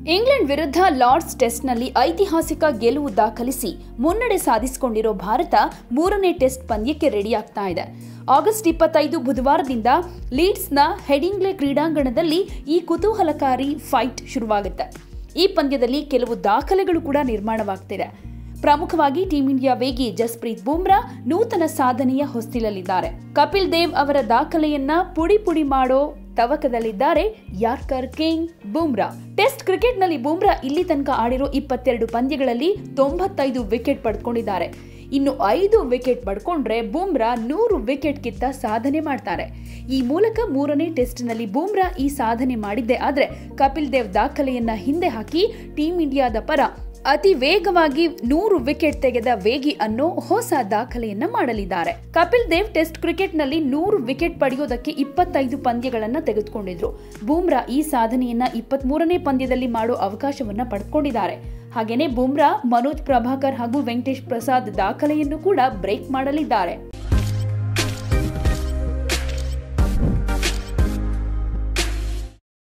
England ವಿರುದ್ಧ Lord's ಟೆಸ್ಟ್ನಲ್ಲಿ ಐತಿಹಾಸಿಕ ಗೆಲುವು ದಾಖಲಿಸಿ ಮುನ್ನಡೆ ಸಾಧಿಸಿಕೊಂಡಿರೋ ಭಾರತ ಮೂರನೇ ಟೆಸ್ಟ್ ಪಂದ್ಯಕ್ಕೆ ರೆಡಿಯಾಗ್ತಾ ಇದೆ ಆಗಸ್ಟ್ ಇಪ್ಪತ್ತೈದು ಬುಧವಾರದಿಂದ ಲೀಡ್ಸ್ನ ಹೆಡಿಂಗ್ಲೆ ಕ್ರೀಡಾಂಗಣದಲ್ಲಿ ಈ ಕುತೂಹಲಕಾರಿ ಫೈಟ್ ಶುರುವಾಗುತ್ತೆ ಈ ಪಂದ್ಯದಲ್ಲಿ ಕೆಲವು ದಾಖಲೆಗಳು ಕೂಡ ನಿರ್ಮಾಣವಾಗ್ತಿದೆ ಪ್ರಮುಖವಾಗಿ ಟೀಂ ಇಂಡಿಯಾ ವೇಗಿ ಜಸ್ಪ್ರೀತ್ ಬುಮ್ರಾ ನೂತನ ಸಾಧನೆಯ ಹೊಸ್ತಿಲಲ್ಲಿದ್ದಾರೆ ಕಪಿಲ್ ದೇವ್ ಅವರ ದಾಖಲೆಯನ್ನ ಪುಡಿ ಪುಡಿ ಮಾಡೋ ತವಕದಲ್ಲಿದ್ದಾರೆ ಯಾರ್ಕರ್ ಕಿಂಗ್ ಬುಮ್ರಾ ಟೆಸ್ಟ್ ಕ್ರಿಕೆಟ್ನಲ್ಲಿ ಬುಮ್ರಾ ಇಲ್ಲಿ ತನಕ ಆಡಿರೋ ಇಪ್ಪತ್ತೆರಡು ಪಂದ್ಯಗಳಲ್ಲಿ ತೊಂಬತ್ತೈದು ವಿಕೆಟ್ ಪಡೆದುಕೊಂಡಿದ್ದಾರೆ ಇನ್ನು ಐದು ವಿಕೆಟ್ ಪಡ್ಕೊಂಡ್ರೆ ಬುಮ್ರಾ ನೂರು ವಿಕೆಟ್ ಕಿತ್ತ ಸಾಧನೆ ಮಾಡ್ತಾರೆ ಈ ಮೂಲಕ ಮೂರನೇ ಟೆಸ್ಟ್ನಲ್ಲಿ ಬುಮ್ರಾ ಈ ಸಾಧನೆ ಮಾಡಿದ್ದೆ ಆದ್ರೆ ಕಪಿಲ್ ದೇವ್ ದಾಖಲೆಯನ್ನ ಹಿಂದೆ ಹಾಕಿ ಟೀಂ ಇಂಡಿಯಾದ ಪರ ಅತಿ ವೇಗವಾಗಿ ನೂರು ವಿಕೆಟ್ ತೆಗೆದ ವೇಗಿ ಅನ್ನೋ ಹೊಸ ದಾಖಲೆಯನ್ನ ಮಾಡಲಿದ್ದಾರೆ ಕಪಿಲ್ ದೇವ್ ಟೆಸ್ಟ್ ಕ್ರಿಕೆಟ್ನಲ್ಲಿ ನೂರು ವಿಕೆಟ್ ಪಡೆಯೋದಕ್ಕೆ ಇಪ್ಪತ್ತೈದು ಪಂದ್ಯಗಳನ್ನ ತೆಗೆದುಕೊಂಡಿದ್ರು ಬೂಮ್ರಾ ಈ ಸಾಧನೆಯನ್ನ ಇಪ್ಪತ್ತ್ ಮೂರನೇ ಪಂದ್ಯದಲ್ಲಿ ಮಾಡೋ ಅವಕಾಶವನ್ನ ಪಡೆದುಕೊಂಡಿದ್ದಾರೆ ಹಾಗೇನೆ ಬುಮ್ರಾ ಮನೋಜ್ ಪ್ರಭಾಕರ್ ಹಾಗೂ ವೆಂಕಟೇಶ್ ಪ್ರಸಾದ್ ದಾಖಲೆಯನ್ನು ಕೂಡ ಬ್ರೇಕ್ ಮಾಡಲಿದ್ದಾರೆ